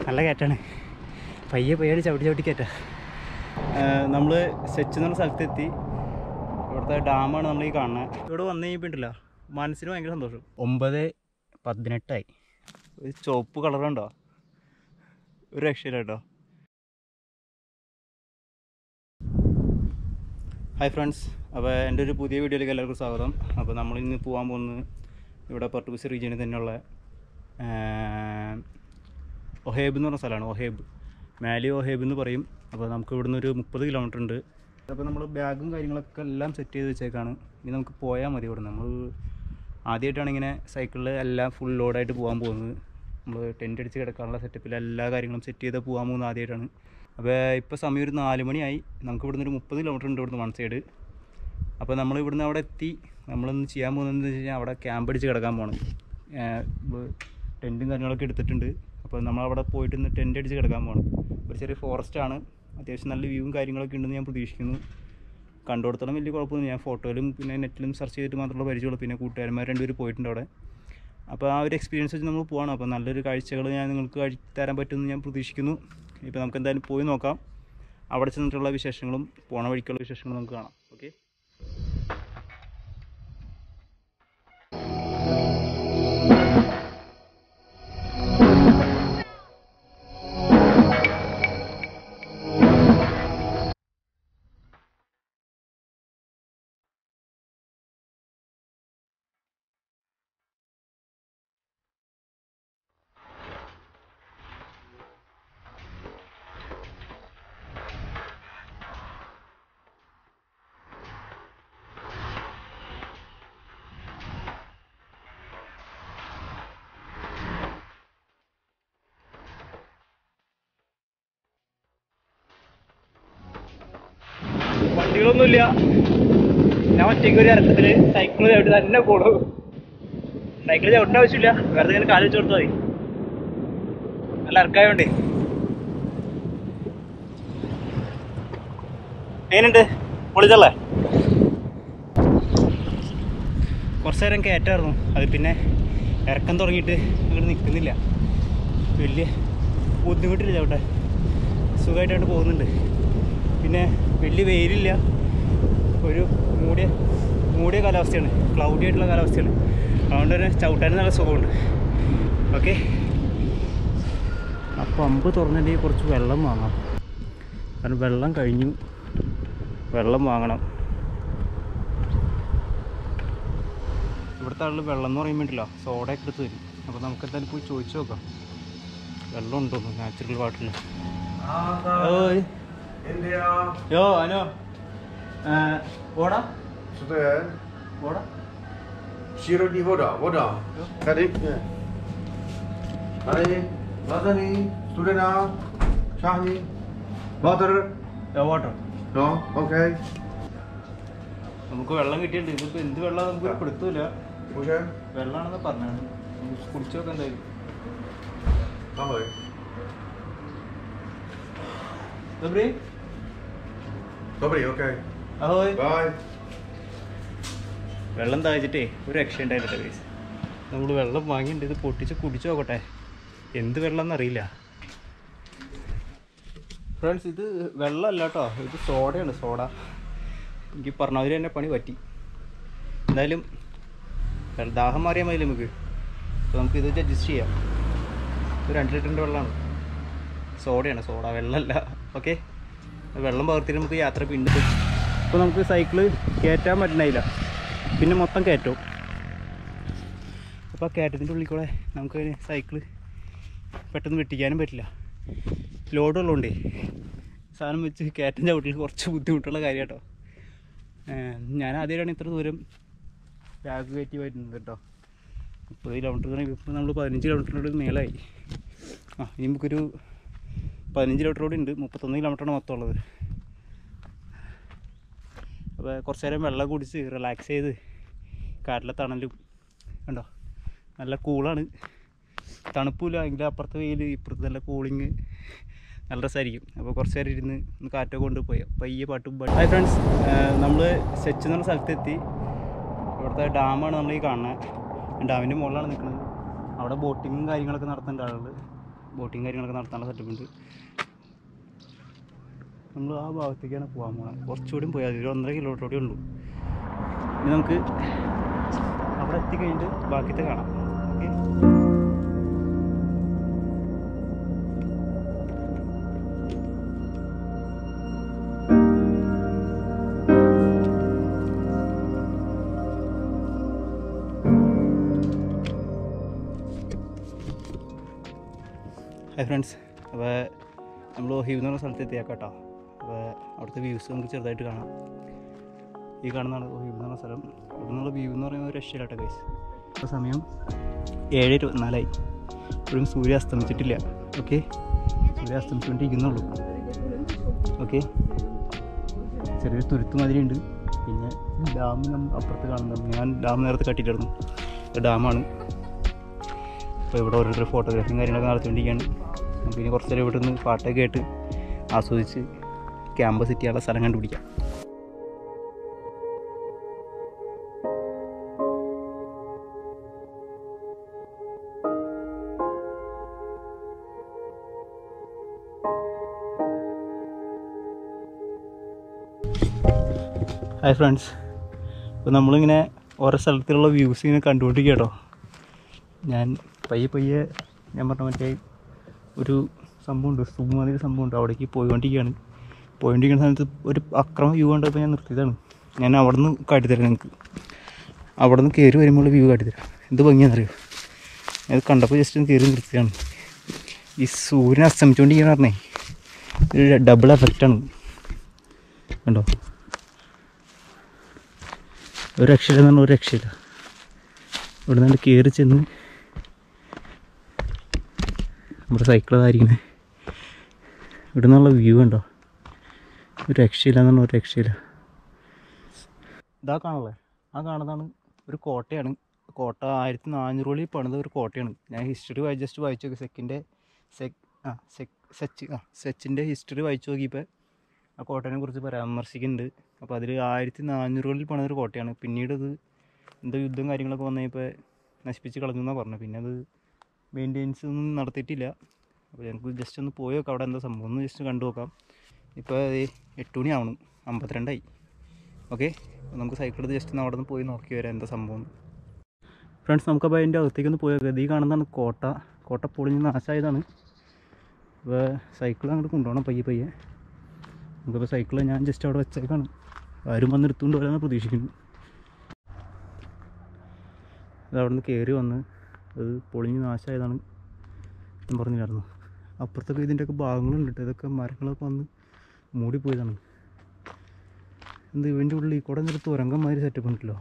നല്ല കയറ്റാണ് പയ്യെ പയ്യെ ചവിട്ടി ചവിട്ടി കയറ്റാ നമ്മൾ സെച്ച് എന്ന് പറഞ്ഞ സ്ഥലത്തെത്തി ഇവിടുത്തെ ഡാമാണ് നമ്മൾ ഈ കാണുന്നത് ഇവിടെ വന്നു കഴിഞ്ഞിട്ടുണ്ടല്ലോ മനസ്സിന് ഭയങ്കര സന്തോഷം ഒമ്പത് പതിനെട്ടായി ഒരു ചുവപ്പ് കളറുണ്ടോ ഒരു രക്ഷയില്ല കേട്ടോ ഹായ് ഫ്രണ്ട്സ് അപ്പോൾ എൻ്റെ ഒരു പുതിയ വീഡിയോയിലേക്ക് എല്ലാവർക്കും സ്വാഗതം അപ്പോൾ നമ്മൾ ഇന്ന് പോകാൻ പോകുന്നത് ഇവിടെ പർട്ടുബസ് റീജിയനിൽ തന്നെയുള്ള ആഹ്, ഒഹേബ് എന്ന് പറഞ്ഞ സ്ഥലമാണ് ഒഹേബ് മാലി ഒഹേബ് എന്ന് പറയും അപ്പോൾ നമുക്ക് ഇവിടുന്ന് ഒരു മുപ്പത് കിലോമീറ്റർ ഉണ്ട് അപ്പോൾ നമ്മൾ ബാഗും കാര്യങ്ങളൊക്കെ എല്ലാം സെറ്റ് ചെയ്ത് വെച്ചേക്കാണ് ഇനി നമുക്ക് പോയാൽ മതി ഇവിടെ നമ്മൾ ആദ്യമായിട്ടാണ് ഇങ്ങനെ സൈക്കിളിൽ എല്ലാം ഫുൾ ലോഡായിട്ട് പോകാൻ പോകുന്നത് നമ്മൾ ടെൻ്റ് അടിച്ച് കിടക്കാനുള്ള സെറ്റപ്പിൽ എല്ലാ കാര്യങ്ങളും സെറ്റ് ചെയ്ത് പോകാൻ പോകുന്നത് ആദ്യമായിട്ടാണ് അപ്പോൾ ഇപ്പോൾ സമയം ഒരു നാല് മണിയായി നമുക്ക് ഇവിടുന്ന് ഒരു മുപ്പത് കിലോമീറ്റർ ഉണ്ട് ഇവിടുന്ന് വൺ സൈഡ് അപ്പോൾ നമ്മൾ ഇവിടുന്ന് അവിടെ എത്തി നമ്മളിന്ന് ചെയ്യാൻ പോകുന്നത് വെച്ച് കഴിഞ്ഞാൽ അവിടെ ക്യാമ്പ് അടിച്ച് കിടക്കാൻ പോകണം ടെൻറ്റും കാര്യങ്ങളൊക്കെ എടുത്തിട്ടുണ്ട് അപ്പോൾ നമ്മൾ അവിടെ പോയിട്ട് ഇന്ന് ടെൻറ്റ് അടിച്ച് കിടക്കാൻ പോകണം ഒരു ചെറിയ ഫോറസ്റ്റ് ആണ് അത്യാവശ്യം നല്ല വ്യൂവും കാര്യങ്ങളൊക്കെ ഉണ്ടെന്ന് ഞാൻ പ്രതീക്ഷിക്കുന്നു കണ്ടുകൊടുത്തോളം വലിയ കുഴപ്പമൊന്നും ഞാൻ ഫോട്ടോയിലും പിന്നെ നെറ്റിലും സെർച്ച് ചെയ്തിട്ട് മാത്രമുള്ള പരിചയമുള്ളൂ പിന്നെ കൂട്ടുകാരന്മാർ രണ്ടുപേർ പോയിട്ടുണ്ട് അവിടെ അപ്പോൾ ആ ഒരു എക്സ്പീരിയൻസ് വെച്ച് നമ്മൾ പോവാണ് അപ്പോൾ നല്ലൊരു കാഴ്ചകൾ ഞാൻ നിങ്ങൾക്ക് കാഴ്ച തരാൻ പറ്റുമെന്ന് ഞാൻ പ്രതീക്ഷിക്കുന്നു ഇപ്പോൾ നമുക്ക് എന്തായാലും പോയി നോക്കാം അവിടെ ചെന്നിട്ടുള്ള വിശേഷങ്ങളും പോണ വഴിക്കുള്ള വിശേഷങ്ങളും നമുക്ക് കാണാം ഓക്കെ വണ്ടികളൊന്നുമില്ല ഞാൻ ഒറ്റയ്ക്ക് ഒരു ഇറക്കത്തിൽ സൈക്കിൾ ചവിട്ടി തന്നെ പോണു സൈക്കിൾ ചവിട്ടേണ്ട ആവശ്യമില്ല വെറുതെ ഇങ്ങനെ കാല് വെച്ച് കൊടുത്താൽ മതി നല്ല ഇറക്കായോണ്ടേ എങ്ങനെയുണ്ട് പൊളിച്ചല്ലേ കുറച്ച് നേരം കയറ്റായിരുന്നു അത് പിന്നെ ഇറക്കം തുടങ്ങിയിട്ട് അങ്ങോട്ട് നിൽക്കുന്നില്ല വലിയ ബുദ്ധിമുട്ടില്ല ചവിട്ടെ സുഖമായിട്ടാണ് പോകുന്നുണ്ട് പിന്നെ വലിയ വെയിലില്ല ഒരു മൂടിയ മൂടിയ കാലാവസ്ഥയാണ് ക്ലൗഡി ആയിട്ടുള്ള കാലാവസ്ഥയാണ് അതുകൊണ്ട് തന്നെ ചവിട്ടാനും നല്ല സുഖമുണ്ട് ഓക്കെ ആ പമ്പ് തുറന്നിട്ടുണ്ടെങ്കിൽ കുറച്ച് വെള്ളം വാങ്ങാം കാരണം വെള്ളം കഴിഞ്ഞു വെള്ളം വാങ്ങണം ഇവിടുത്തെ ആളുകൾ വെള്ളം എന്ന് പറയുമ്പോൾ ഉണ്ടല്ലോ സോഡയൊക്കെ എടുത്ത് തരും അപ്പോൾ നമുക്ക് എന്തായാലും പോയി ചോദിച്ചു നോക്കാം വെള്ളം ഉണ്ടോന്ന് നാച്ചുറൽ വാട്ടറിൽ ഓയ് India. യോ അനു ഓടാ Sudah. ഓടാ Sirop ni voda, voda. Jo. Tadi. Ya. Hari, Ladani, Studena, Shahni, Water. Water No, okay. നമുക്ക് വെള്ളം കിട്ടിയിട്ടുണ്ട് ഇതിപ്പോൾ എന്ത് വെള്ളം നമുക്ക് പിടുത്തൂല Pusha. വെള്ളമാണെന്ന് പറഞ്ഞാണ് നമുക്ക് കുടിച്ചു നോക്കാം എന്തായാലും Ahoy. Gabri Dobry, okay. Ahoi Bye. വെള്ളം താഴ്ചിട്ടേ ഒരു രക്ഷ ഉണ്ടായില്ല കേസ് നമ്മൾ വെള്ളം വാങ്ങിയിട്ടുണ്ട് ഇത് പൊട്ടിച്ച് കുടിച്ചു നോക്കട്ടെ എന്ത് വെള്ളം എന്നറിയില്ല ഫ്രണ്ട്സ് ഇത് വെള്ളമല്ല കേട്ടോ ഇത് സോഡയാണ് സോഡ എനിക്ക് പറഞ്ഞവർ തന്നെ പണി പറ്റി എന്തായാലും വെള്ള- ദാഹം മാറിയാൽ മതി നമുക്ക് അപ്പോൾ നമുക്ക് ഇത് അഡ്ജസ്റ്റ് ചെയ്യാം ഇത് രണ്ട് ലിറ്ററിൻ്റെ വെള്ളമാണ് സോഡയാണ് സോഡ വെള്ളമല്ല ഓക്കെ വെള്ളം പകർത്തിയിട്ട് നമുക്ക് യാത്ര പിന്നെ ഇപ്പോൾ നമുക്ക് സൈക്കിള് കയറ്റാൻ പറ്റണില്ല പിന്നെ മൊത്തം കയറ്റവും അപ്പോൾ ആ കയറ്റത്തിൻ്റെ ഉള്ളിൽ കൂടെ നമുക്ക് സൈക്കിള് പെട്ടെന്ന് വെട്ടിക്കാനും പറ്റില്ല ലോഡ് ഉള്ളതുകൊണ്ടേ സാധനം വെച്ച് കയറ്റം ചവിട്ടിൽ കുറച്ച് ബുദ്ധിമുട്ടുള്ള കാര്യം കേട്ടോ ഞാൻ ആദ്യമായിട്ടാണ് ഇത്ര ദൂരം ബാഗ് കയറ്റി വരുന്നത് കേട്ടോ മുപ്പത് കിലോമീറ്റർ ഇപ്പോൾ നമ്മൾ പതിനഞ്ച് കിലോമീറ്ററിനോട് മേലായി ആ ഇനി നമുക്കൊരു പതിനഞ്ച് കിലോമീറ്റർ കൂടി ഉണ്ട് മുപ്പത്തൊന്ന് കിലോമീറ്ററാണ് മൊത്തം ഉള്ളത് അപ്പോൾ കുറച്ച് നേരം വെള്ളം കുടിച്ച് റിലാക്സ് ചെയ്ത് കാട്ടിലെ തണലും കണ്ടോ നല്ല കൂളാണ് തണുപ്പില്ല അതിൻ്റെ അപ്പുറത്തെ വെയിൽ ഇപ്പുറത്ത് നല്ല കൂളിങ് നല്ല രസമായിരിക്കും അപ്പോൾ കുറച്ച് നേരം ഇരുന്ന് ഒന്ന് കാറ്റൊക്കെ കൊണ്ട് പോയി പയ്യെ പാട്ടും പാട്ട് ഹായ് ഫ്രണ്ട്സ് നമ്മൾ സെച്ച് എന്നുള്ള സ്ഥലത്തെത്തി ഇവിടുത്തെ ഡാമാണ് നമ്മൾ ഈ കാണുന്നത് ഡാമിൻ്റെ മുകളിലാണ് നിൽക്കുന്നത് അവിടെ ബോട്ടിങ്ങും കാര്യങ്ങളൊക്കെ നടത്തുന്നുണ്ട് ആളുകൾ ബോട്ടിങ് കാര്യങ്ങളൊക്കെ നടത്താനുള്ള സെറ്റപ്പ് ഉണ്ട് നമ്മൾ ആ ഭാഗത്തേക്കാണ് പോകാൻ പോകുന്നത് കുറച്ചുകൂടി പോയാൽ മതി ഒരു ഒന്നര കിലോമീറ്റർ കൂടി ഉള്ളൂ ഇനി നമുക്ക് അവിടെ എത്തിക്കഴിഞ്ഞിട്ട് ബാക്കിത്തെ കാണാം ഓക്കെ ഹായ് ഫ്രണ്ട്സ് അപ്പോൾ നമ്മൾ ഒഹീബ് എന്ന് പറഞ്ഞ സ്ഥലത്ത് എത്തിയേക്കാം കേട്ടോ അപ്പോൾ അവിടുത്തെ വ്യൂസ് നമുക്ക് ചെറുതായിട്ട് കാണാം ഈ കാണുന്നതാണ് ഒഹീബ് എന്ന് പറഞ്ഞ സ്ഥലം അവിടെ നിന്നുള്ള വ്യൂ എന്ന് പറയുന്നത് ഒരു രക്ഷയിലാട്ടോ ഗൈസ് ഇപ്പോൾ സമയം ഏഴ് ഇരുപത്തിനാലായി ഇപ്പോഴും സൂര്യ അസ്തമിച്ചിട്ടില്ല ഓക്കെ സൂര്യ അസ്തമിച്ചുകൊണ്ടിരിക്കുന്നുള്ളൂ ഓക്കെ ചെറിയൊരു തുരുത്ത് മാതിരി ഉണ്ട് പിന്നെ ഡാം നമ്മൾ അപ്പുറത്ത് കാണുന്നത് ഞാൻ ഡാം നേരത്തെ കട്ടിട്ടായിരുന്നു ഡാമാണ് അപ്പോൾ ഇവിടെ ഓരോരുത്തർ ഫോട്ടോഗ്രാഫിയും കാര്യങ്ങളൊക്കെ നടത്തിക്കൊണ്ടിരിക്കുകയാണ് നമുക്ക് ഇനി കുറച്ച് നേരം ഇവിടെ നിന്ന് പാട്ടൊക്കെ കേട്ട് ആസ്വദിച്ച് ക്യാമ്പ് സെറ്റ് ചെയ്യാനുള്ള സ്ഥലം കണ്ടുപിടിക്കാം ഹായ് ഫ്രണ്ട്സ് അപ്പോൾ നമ്മളിങ്ങനെ ഓരോ സ്ഥലത്തുള്ള വ്യൂസ് ഇങ്ങനെ കണ്ടുകൊണ്ടിരിക്കുക കേട്ടോ ഞാൻ പയ്യെ പയ്യെ ഞാൻ പറഞ്ഞ മറ്റേ ഒരു സംഭവമുണ്ട് സൂം മാതിരി സംഭവമുണ്ട് അവിടേക്ക് പോയിക്കൊണ്ടിരിക്കുകയാണ് പോയിക്കൊണ്ടിരിക്കുന്ന സമയത്ത് ഒരു അക്രമ വ്യൂ കണ്ടപ്പോൾ ഞാൻ നിർത്തിയതാണ് ഞാൻ അവിടെ നിന്ന് കാട്ടിത്തരാം നിങ്ങൾക്ക് അവിടെ നിന്ന് കയറി വരുമ്പോൾ വ്യൂ കാട്ടിത്തരാം എന്ത് ഭംഗിയാണെന്നറിയോ ഞാൻ കണ്ടപ്പോൾ ജസ്റ്റ് ഒന്ന് കയറി നിർത്തിയതാണ് ഈ സൂര്യൻ അസ്തമിച്ചുകൊണ്ടിരിക്കുന്ന പറഞ്ഞേ ഒരു ഡബിൾ എഫക്റ്റാണ് കണ്ടോ ഒരു രക്ഷയില്ല എന്ന് പറഞ്ഞാൽ ഒരു രക്ഷയില്ല ഇവിടെ നിന്ന് കയറി ചെന്ന് നമ്മുടെ സൈക്കിൾ അതായിരിക്കുന്നത് ഇവിടെ നിന്നുള്ള വ്യൂ ഉണ്ടോ ഒരു രക്ഷയില്ല എന്ന് പറഞ്ഞാൽ ഒരു രക്ഷയില്ല ഇതാ കാണല്ലേ ആ കാണുന്നതാണ് ഒരു കോട്ടയാണ് കോട്ട ആയിരത്തി നാനൂറുകളിൽ പണിത ഒരു കോട്ടയാണ് ഞാൻ ഹിസ്റ്ററി വായി ജസ്റ്റ് വായിച്ചു നോക്കി സെക്കിൻ്റെ സെക് ആ സെക് സെച്ച് ആ സെച്ചിൻ്റെ ഹിസ്റ്ററി വായിച്ചു നോക്കിയപ്പോൾ ആ കോട്ടയെ കുറിച്ച് പരാമർശിക്കുന്നുണ്ട് അപ്പോൾ അതിൽ ആയിരത്തി നാനൂറുകളിൽ പണിത ഒരു കോട്ടയാണ് പിന്നീട് അത് എന്തോ യുദ്ധം കാര്യങ്ങളൊക്കെ വന്നു കഴിഞ്ഞപ്പോൾ നശിപ്പിച്ച് കളഞ്ഞു എന്നാണ് പറഞ്ഞത് പിന്നെ അത് മെയിൻ്റെനൻസ് ഒന്നും നടത്തിയിട്ടില്ല അപ്പോൾ ഞങ്ങൾക്ക് ജസ്റ്റ് ഒന്ന് പോയി നോക്കാം അവിടെ എന്താ സംഭവം ഒന്ന് ജസ്റ്റ് കണ്ടു നോക്കാം ഇപ്പോൾ എട്ട് മണി ആവണം അമ്പത്തിരണ്ടായി ഓക്കെ നമുക്ക് സൈക്കിൾ എടുത്ത് ജസ്റ്റ് ഒന്ന് അവിടെ നിന്ന് പോയി നോക്കി വരാം എന്താ സംഭവം ഫ്രണ്ട്സ് നമുക്കപ്പോൾ അതിൻ്റെ അകത്തേക്ക് ഒന്ന് പോയി നോക്കാം ഈ കാണുന്നതാണ് കോട്ട കോട്ട പൊളിഞ്ഞ് നാശമായതാണ് അപ്പോൾ സൈക്കിൾ അങ്ങോട്ട് കൊണ്ടുപോകണം പയ്യെ പയ്യെ നമുക്കപ്പോൾ സൈക്കിൾ ഞാൻ ജസ്റ്റ് അവിടെ വെച്ചേക്കാണ് ആരും വന്ന് എടുത്തുകൊണ്ട് വരാമെന്ന് പ്രതീക്ഷിക്കുന്നു അത് അവിടെ നിന്ന് കയറി വന്ന് അത് പൊളിഞ്ഞ് നാശമായതാണ് ഞാൻ പറഞ്ഞില്ലായിരുന്നു അപ്പുറത്തൊക്കെ ഇതിൻ്റെയൊക്കെ ഭാഗങ്ങളുണ്ട് കേട്ടോ ഇതൊക്കെ മരങ്ങളൊക്കെ വന്ന് മൂടിപ്പോയതാണ് എന്ത് ഇവൻ്റെ ഉള്ളിൽ കൂടെ നിന്നിട്ട് തുരങ്കം മാതിരി സെറ്റപ്പ് ഉണ്ടല്ലോ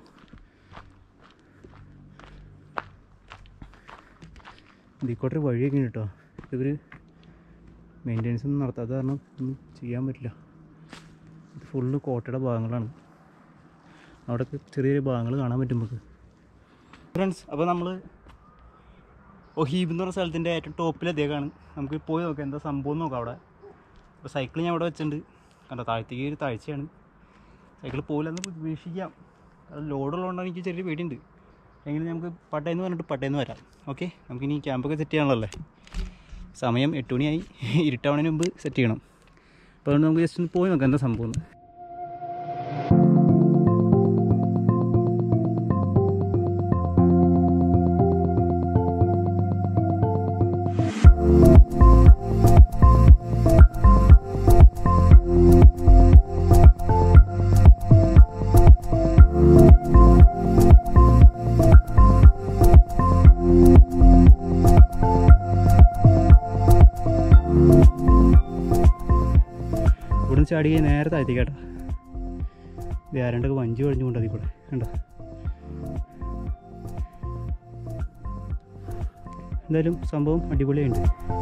ഇതിക്കോട്ടൊരു വഴിയൊക്കെ ഉണ്ട് കേട്ടോ ഇവർ മെയിൻ്റെനൻസ് ഒന്നും നടത്താത്ത കാരണം ഒന്നും ചെയ്യാൻ പറ്റില്ല ഇത് ഫുള്ള് കോട്ടയുടെ ഭാഗങ്ങളാണ് അവിടെയൊക്കെ ചെറിയ ചെറിയ ഭാഗങ്ങൾ കാണാൻ പറ്റും നമുക്ക് ഫ്രണ്ട്സ് അപ്പോൾ നമ്മൾ ഒഹീബ് എന്ന് പറഞ്ഞ സ്ഥലത്തിൻ്റെ ഏറ്റവും ടോപ്പിലെത്തിയേക്കാണ് നമുക്ക് പോയി നോക്കാം എന്താ സംഭവം നോക്കാം അവിടെ അപ്പോൾ സൈക്കിൾ ഞാൻ അവിടെ വെച്ചിട്ടുണ്ട് കണ്ടോ താഴ്ത്തേക്ക് ഒരു താഴ്ചയാണ് സൈക്കിൾ പോകില്ലെന്ന് പ്രതീക്ഷിക്കാം അത് ലോഡുള്ളതുകൊണ്ടാണ് എനിക്ക് ചെറിയ പേടിയുണ്ട് എങ്കിലും നമുക്ക് പട്ടയെന്ന് പറഞ്ഞിട്ട് പട്ടയെന്ന് വരാം ഓക്കെ നമുക്കിനി ക്യാമ്പൊക്കെ സെറ്റ് ചെയ്യാനുള്ളതല്ലേ സമയം എട്ട് മണിയായി ഇരുട്ടാവണതിന് മുമ്പ് സെറ്റ് ചെയ്യണം അപ്പോൾ അതുകൊണ്ട് നമുക്ക് ജസ്റ്റ് ഒന്ന് പോയി നോക്കാം എന്താ സംഭവം എന്ന്. ഇവിടുന്ന് ചാടി നേരെ താഴ്ത്തി കേട്ടോ ഇത് ആരണ്ടൊക്കെ വഞ്ചി ഒഴിഞ്ഞു കൊണ്ട് അതിൽ കൂടെ കണ്ടോ എന്തായാലും സംഭവം അടിപൊളിയുണ്ട്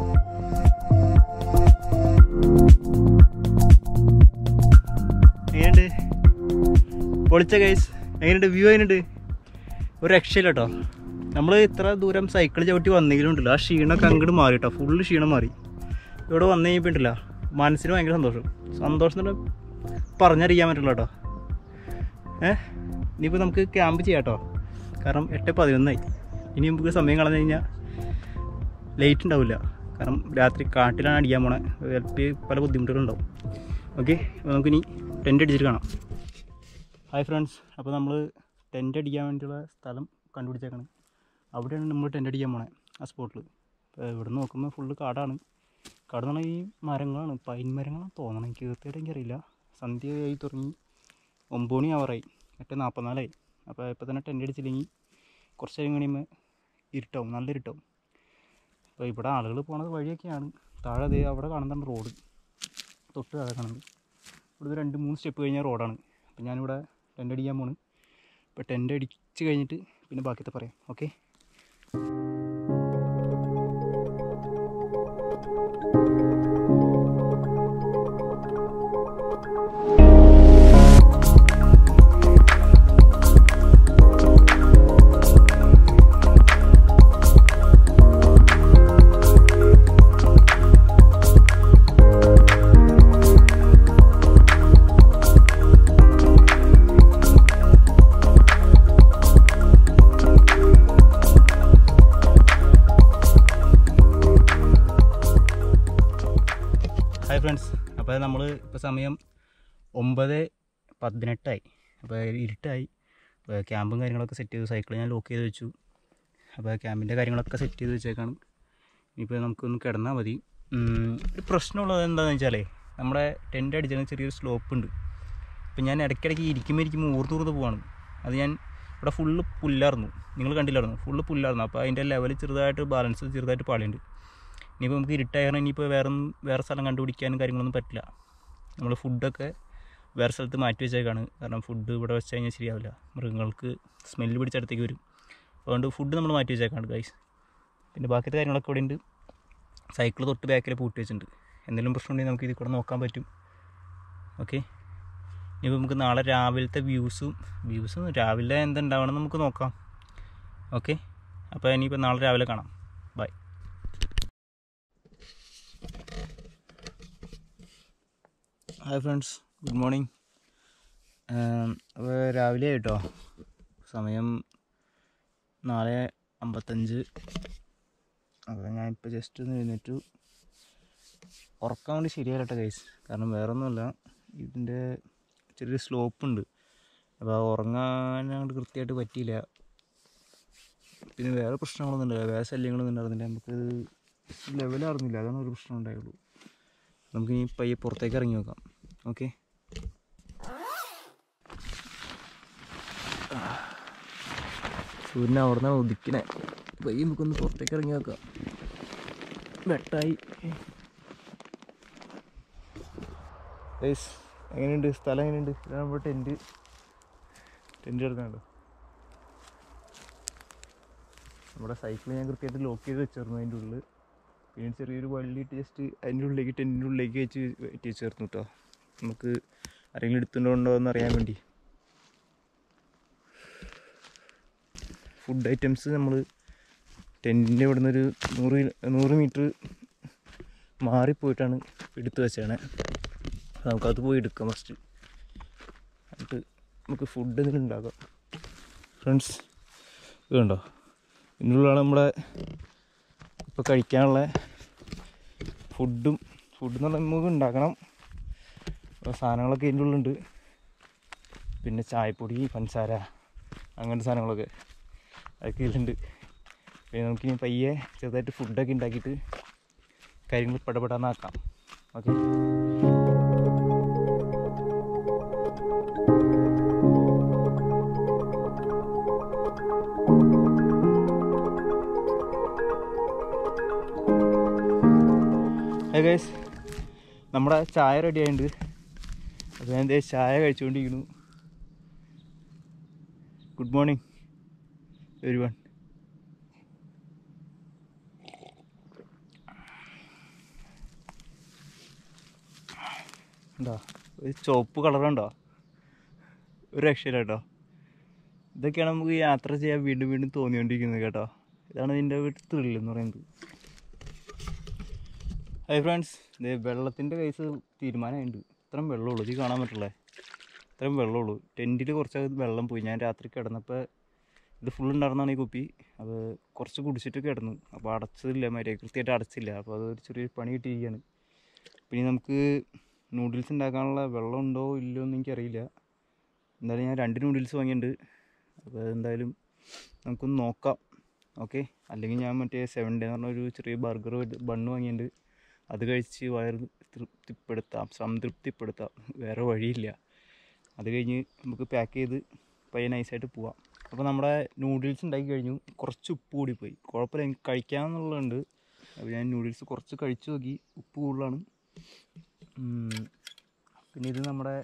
എങ്ങനെയുണ്ട് പൊളിച്ച ഗൈസ് എങ്ങനെയുണ്ട് വ്യൂ എങ്ങനെയുണ്ട് ഒരു രക്ഷയില്ല കേട്ടോ നമ്മൾ ഇത്ര ദൂരം സൈക്കിൾ ചവിട്ടി വന്നെങ്കിലും ഉണ്ടല്ലോ ആ ക്ഷീണമൊക്കെ അങ്ങോട്ട് മാറി കേട്ടോ ഫുള്ള് ക്ഷീണം മാറി ഇവിടെ വന്നു കഴിഞ്ഞപ്പോൾ ഉണ്ടല്ല മനസ്സിന് ഭയങ്കര സന്തോഷം സന്തോഷം എന്ന് പറഞ്ഞാൽ പറഞ്ഞറിയാൻ പറ്റില്ല കേട്ടോ ഏഹ് ഇനിയിപ്പോൾ നമുക്ക് ക്യാമ്പ് ചെയ്യാം കേട്ടോ കാരണം എട്ട് പതിനൊന്നായി ഇനി നമുക്ക് സമയം കളഞ്ഞു കഴിഞ്ഞാൽ ലേറ്റ് ഉണ്ടാവില്ല കാരണം രാത്രി കാട്ടിലാണ് അടിക്കാൻ പോണേ ചിലപ്പോൾ പല ബുദ്ധിമുട്ടുകളുണ്ടാവും ഓക്കെ അപ്പോൾ നമുക്കിനി ടെൻ്റ് അടിച്ചിട്ട് കാണാം ഹായ് ഫ്രണ്ട്സ് അപ്പോൾ നമ്മൾ ടെൻ്റ് അടിക്കാൻ വേണ്ടിയുള്ള സ്ഥലം കണ്ടുപിടിച്ചേക്കണം അവിടെയാണ് നമ്മൾ ടെൻ്റ് അടിക്കാൻ പോണേ ആ സ്പോട്ടിൽ അപ്പോൾ ഇവിടെ നോക്കുമ്പോൾ ഫുള്ള് കാടാണ് കാട് എന്ന് പറഞ്ഞാൽ ഈ മരങ്ങളാണ് പൈൻ മരങ്ങളാണ് തോന്നണം എനിക്ക് കൃത്യമായിട്ട് എനിക്കറിയില്ല സന്ധ്യയായി തുടങ്ങി ഒമ്പത് മണി ആവറായി എട്ട് നാൽപ്പത്തിനാലായി അപ്പോൾ ഇപ്പോൾ തന്നെ ടെൻ്റ് അടിച്ചില്ലെങ്കിൽ കുറച്ച് നേരം കഴിയുമ്പോൾ ഇരുട്ടാവും നല്ല ഇരുട്ടാവും അപ്പോൾ ഇവിടെ ആളുകൾ പോണത് വഴിയൊക്കെയാണ് താഴെ ദേ അവിടെ കാണുന്നതാണ് റോഡ് തൊട്ട് താഴെ കാണുന്നത് ഇവിടുന്ന് രണ്ട് മൂന്ന് സ്റ്റെപ്പ് കഴിഞ്ഞാൽ റോഡാണ് അപ്പോൾ ഞാനിവിടെ ടെൻ്റ് അടിക്കാൻ പോണ് ഇപ്പോൾ ടെൻ്റ് അടിച്ച് കഴിഞ്ഞിട്ട് പിന്നെ ബാക്കിയത്തെ പറയാം ഓക്കെ ഹായ് ഫ്രണ്ട്സ് അപ്പോൾ നമ്മൾ ഇപ്പോൾ സമയം ഒമ്പത് പതിനെട്ടായി അപ്പോൾ ഇരുട്ടായി അപ്പോൾ ക്യാമ്പും കാര്യങ്ങളൊക്കെ സെറ്റ് ചെയ്തു സൈക്കിൾ ഞാൻ ലോക്ക് ചെയ്ത് വെച്ചു അപ്പോൾ ക്യാമ്പിൻ്റെ കാര്യങ്ങളൊക്കെ സെറ്റ് ചെയ്ത് വെച്ചേക്കാണ് ഇനിയിപ്പോൾ നമുക്കൊന്ന് കിടന്നാൽ മതി ഉം, ഒരു പ്രശ്നമുള്ളത് എന്താണെന്ന് വെച്ചാലേ നമ്മുടെ ടെൻ്റ് അടിച്ചാൽ ചെറിയൊരു സ്ലോപ്പ് ഉണ്ട് അപ്പോൾ ഞാൻ ഇടയ്ക്കിടയ്ക്ക് ഇരിക്കുമ്പോൾ ഇരിക്കുമ്പോൾ ഊർന്നൂർന്ന് പോവാണ് അത് ഞാൻ ഇവിടെ ഫുള്ള് പുല്ലായിരുന്നു നിങ്ങൾ കണ്ടില്ലായിരുന്നു ഫുള്ള് പുല്ലായിരുന്നു അപ്പോൾ അതിൻ്റെ ലെവൽ ചെറുതായിട്ട് ബാലൻസ് ചെറുതായിട്ട് പാളിയുണ്ട് ഇനിയിപ്പോൾ നമുക്ക് ഇരുട്ടായാലും ഇനിയിപ്പോൾ വേറെ ഒന്നും- വേറെ സ്ഥലം കണ്ടുപിടിക്കാനും കാര്യങ്ങളൊന്നും പറ്റില്ല നമ്മൾ ഫുഡൊക്കെ വേറെ സ്ഥലത്ത് മാറ്റി വെച്ചേക്കാണ് കാരണം ഫുഡ് ഇവിടെ വെച്ച് കഴിഞ്ഞാൽ ശരിയാവില്ല മൃഗങ്ങൾക്ക് സ്മെല്ല് പിടിച്ചടുത്തേക്ക് വരും അതുകൊണ്ട് ഫുഡ് നമ്മൾ മാറ്റി വെച്ചേക്കാണ് ഗൈസ് പിന്നെ ബാക്കിയത്തെ കാര്യങ്ങളൊക്കെ ഇവിടെ ഉണ്ട് സൈക്കിൾ തൊട്ട് ബാക്കിൽ പൂട്ടി വെച്ചിട്ടുണ്ട് എന്തെങ്കിലും പ്രശ്നം ഉണ്ടെങ്കിൽ നമുക്ക് ഇതിൽ കൂടെ നോക്കാൻ പറ്റും ഓക്കെ ഇനിയിപ്പോൾ നമുക്ക് നാളെ രാവിലത്തെ വ്യൂസും വ്യൂസും രാവിലെ എന്തുണ്ടാവണം നമുക്ക് നോക്കാം ഓക്കെ അപ്പോൾ ഇനിയിപ്പോൾ നാളെ രാവിലെ കാണാം bye hi friends good morning അപ്പോൾ രാവിലെ ആയിട്ടോ സമയം നാല് അമ്പത്തഞ്ച് അപ്പോൾ ഞാനിപ്പോൾ ജസ്റ്റ് ഒന്ന് എഴുന്നേറ്റു ഉറക്കാൻ വേണ്ടി ശരിയായിട്ടോ ഗൈസ് കാരണം വേറെ ഒന്നുമല്ല ഇതിൻ്റെ ചെറിയൊരു സ്ലോപ്പ് ഉണ്ട് അപ്പോൾ ഉറങ്ങാൻ അങ്ങോട്ട് കൃത്യമായിട്ട് പറ്റിയില്ല പിന്നെ വേറെ പ്രശ്നങ്ങളൊന്നും ഉണ്ടായില്ല വേറെ ശല്യങ്ങളൊന്നും ഉണ്ടായിരുന്നില്ല നമുക്ക് ലെവലായിരുന്നില്ല അതാണ് ഒരു പ്രശ്നം ഉണ്ടായുള്ളൂ നമുക്ക് ഇനി പയ്യെ പുറത്തേക്ക് ഇറങ്ങി നോക്കാം ഓക്കെ സൂര്യൻ അവിടെ നിന്നാണ് ഉദിക്കണേ പയ്യെ നമുക്കൊന്ന് പുറത്തേക്ക് ഇറങ്ങി നോക്കാം വെട്ടായി ഗൈസ് എങ്ങനെയുണ്ട് സ്ഥലം എങ്ങനെയുണ്ട് ഇതാണ് നമ്മുടെ ടെൻറ്റ് ടെൻറ്റ് എടുക്കാനുണ്ടോ നമ്മുടെ സൈക്കിൾ ഞാൻ കൃത്യമായിട്ട് ലോക്ക് ചെയ്ത് വെച്ചിരുന്നു അതിൻ്റെ ഉള്ളിൽ പിന്നെ ചെറിയൊരു വള്ളിയിട്ട് ജസ്റ്റ് അതിൻ്റെ ഉള്ളിലേക്ക് ടെൻറ്റിൻ്റെ ഉള്ളിലേക്ക് വെച്ച് വെറ്റി ചേർന്നു കേട്ടോ നമുക്ക് ആരെങ്കിലും എടുത്തുകൊണ്ടോ എന്ന് അറിയാൻ വേണ്ടി ഫുഡ് ഐറ്റംസ് നമ്മൾ ടെൻറ്റിൻ്റെ ഇവിടെ നിന്നൊരു നൂറ് കിലോ- നൂറ് മീറ്റർ മാറിപ്പോയിട്ടാണ് എടുത്തു വെച്ചാണ് നമുക്കത് പോയി എടുക്കാം ഫസ്റ്റ് എന്നിട്ട് നമുക്ക് ഫുഡ് എന്തെങ്കിലും ഉണ്ടാക്കാം ഫ്രണ്ട്സ് ഇത് കണ്ടോ ഇതിനുള്ളിലാണ് നമ്മുടെ ഇപ്പോൾ കഴിക്കാനുള്ള ഫുഡും ഫുഡ് എന്ന് പറഞ്ഞാൽ നമുക്ക് ഉണ്ടാക്കണം അപ്പോൾ സാധനങ്ങളൊക്കെ ഇതിൻ്റെ ഉള്ളിലുണ്ട് പിന്നെ ചായപ്പൊടി പഞ്ചസാര അങ്ങനത്തെ സാധനങ്ങളൊക്കെ അതൊക്കെ ഇതിലുണ്ട് പിന്നെ നമുക്കിനി പയ്യെ ചെറുതായിട്ട് ഫുഡൊക്കെ ഉണ്ടാക്കിയിട്ട് കാര്യങ്ങൾ പടപെടാന്നാക്കാം ഓക്കെ ഹേ ഗൈസ് നമ്മുടെ ചായ റെഡി ആയിട്ടുണ്ട് അപ്പോൾ ഞാൻ ദേ ചായ കഴിച്ചുകൊണ്ടിരിക്കുന്നു ഗുഡ് മോർണിംഗ് എവരി വൺ ഉണ്ടോ ഒരു ചുവപ്പ് കളറുണ്ടോ ഒരു രക്ഷയില്ല കേട്ടോ ഇതൊക്കെയാണ് നമുക്ക് യാത്ര ചെയ്യാൻ വീണ്ടും വീണ്ടും തോന്നിക്കൊണ്ടിരിക്കുന്നത് കേട്ടോ ഇതാണ് ഇതിൻ്റെ ഒരു ത്രില്ല് എന്ന് പറയുന്നത് ഹായ് ഫ്രണ്ട്സ് ഇത് വെള്ളത്തിൻ്റെ കേസ് തീരുമാനമായിട്ടുണ്ട് ഇത്രയും വെള്ളമുള്ളൂ ഇത് കാണാൻ പറ്റില്ലേ ഇത്രയും വെള്ളമുള്ളൂ ടെൻറ്റിൽ കുറച്ച് വെള്ളം പോയി ഞാൻ രാത്രി കിടന്നപ്പോൾ ഇത് ഫുൾ ഉണ്ടായിരുന്നാണ് ഈ കുപ്പി അത് കുറച്ച് കുടിച്ചിട്ട് കിടന്നു അപ്പോൾ അടച്ചതില്ല മര്യാദ കൃത്യമായിട്ട് അടച്ചില്ല അപ്പോൾ അത് ഒരു ചെറിയ പണി കിട്ടിയിരിക്കുകയാണ് പിന്നെ നമുക്ക് നൂഡിൽസ് ഉണ്ടാക്കാനുള്ള വെള്ളം ഉണ്ടോ ഇല്ലയോ എന്ന് എനിക്കറിയില്ല എന്തായാലും ഞാൻ രണ്ട് നൂഡിൽസ് വാങ്ങിയിട്ടുണ്ട് അപ്പോൾ എന്തായാലും നമുക്കൊന്ന് നോക്കാം ഓക്കെ അല്ലെങ്കിൽ ഞാൻ മറ്റേ സെവൻ ഡേ എന്ന് പറഞ്ഞ ഒരു ചെറിയ ബർഗർ ബണ്ണ് വാങ്ങിയിട്ടുണ്ട് അത് കഴിച്ച് വയറ് തൃപ്തിപ്പെടുത്താം സംതൃപ്തിപ്പെടുത്താം വേറെ വഴിയില്ല അത് കഴിഞ്ഞ് നമുക്ക് പാക്ക് ചെയ്ത് പയ്യെ നൈസായിട്ട് പോവാം അപ്പോൾ നമ്മുടെ നൂഡിൽസ് ഉണ്ടാക്കി കഴിഞ്ഞു കുറച്ച് ഉപ്പ് കൂടിപ്പോയി കുഴപ്പമില്ല എനിക്ക് കഴിക്കാമെന്നുള്ളതുണ്ട് അപ്പോൾ ഞാൻ നൂഡിൽസ് കുറച്ച് കഴിച്ചു നോക്കി ഉപ്പ് കൂടുതലാണ് ഉം. പിന്നെ ഇത് നമ്മുടെ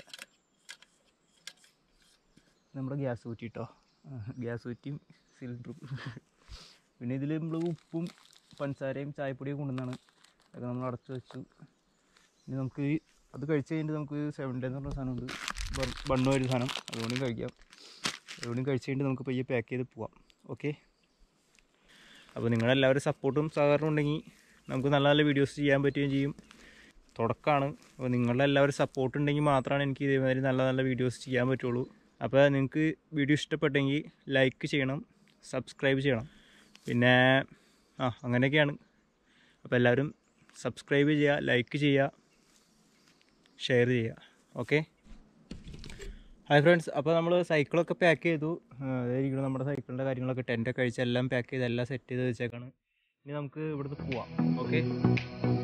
നമ്മുടെ ഗ്യാസ് കുറ്റി കേട്ടോ ഗ്യാസ് കുറ്റിയും സിലിണ്ടറും പിന്നെ ഇതിൽ നമ്മൾ ഉപ്പും പഞ്ചസാരയും ചായപ്പൊടിയും കൊണ്ടുവന്നാണ് അതൊക്കെ നമ്മൾ അടച്ചു വെച്ചു ഇനി നമുക്ക് ഈ- അത് കഴിച്ച് കഴിഞ്ഞിട്ട് നമുക്ക് സെവൻ ഡേ എന്ന് പറഞ്ഞ സാധനമുണ്ട് ബണ്ണു ഒരു സാധനം അതുകൊണ്ടും കഴിക്കാം അതുകൊണ്ടും കഴിച്ച് കഴിഞ്ഞിട്ട് നമുക്ക് പയ്യെ പാക്ക് ചെയ്ത് പോവാം ഓക്കെ അപ്പോൾ നിങ്ങളെല്ലാവരും സപ്പോർട്ടും സഹകരണം ഉണ്ടെങ്കിൽ നമുക്ക് നല്ല നല്ല വീഡിയോസ് ചെയ്യാൻ പറ്റുകയും ചെയ്യും തുടക്കമാണ് അപ്പോൾ നിങ്ങളുടെ എല്ലാവരും സപ്പോർട്ട് ഉണ്ടെങ്കിൽ മാത്രമാണ് എനിക്ക് ഇതേമാതിരി നല്ല നല്ല വീഡിയോസ് ചെയ്യാൻ പറ്റുള്ളൂ അപ്പോൾ നിങ്ങൾക്ക് വീഡിയോ ഇഷ്ടപ്പെട്ടെങ്കിൽ ലൈക്ക് ചെയ്യണം സബ്സ്ക്രൈബ് ചെയ്യണം പിന്നെ ആ അങ്ങനെയൊക്കെയാണ് അപ്പോൾ എല്ലാവരും സബ്സ്ക്രൈബ് ചെയ്യുക ലൈക്ക് ചെയ്യുക ഷെയർ ചെയ്യുക ഓക്കെ ഹായ് ഫ്രണ്ട്സ് അപ്പോൾ നമ്മൾ സൈക്കിളൊക്കെ പാക്ക് ചെയ്തു അതായിരിക്കണം നമ്മുടെ സൈക്കിളിൻ്റെ കാര്യങ്ങളൊക്കെ ടെൻറ്റൊക്കെ കഴിച്ച് എല്ലാം പാക്ക് ചെയ്ത് എല്ലാം സെറ്റ് ചെയ്ത് വെച്ചേക്കാണ് ഇനി നമുക്ക് ഇവിടുന്ന് പോവാം ഓക്കെ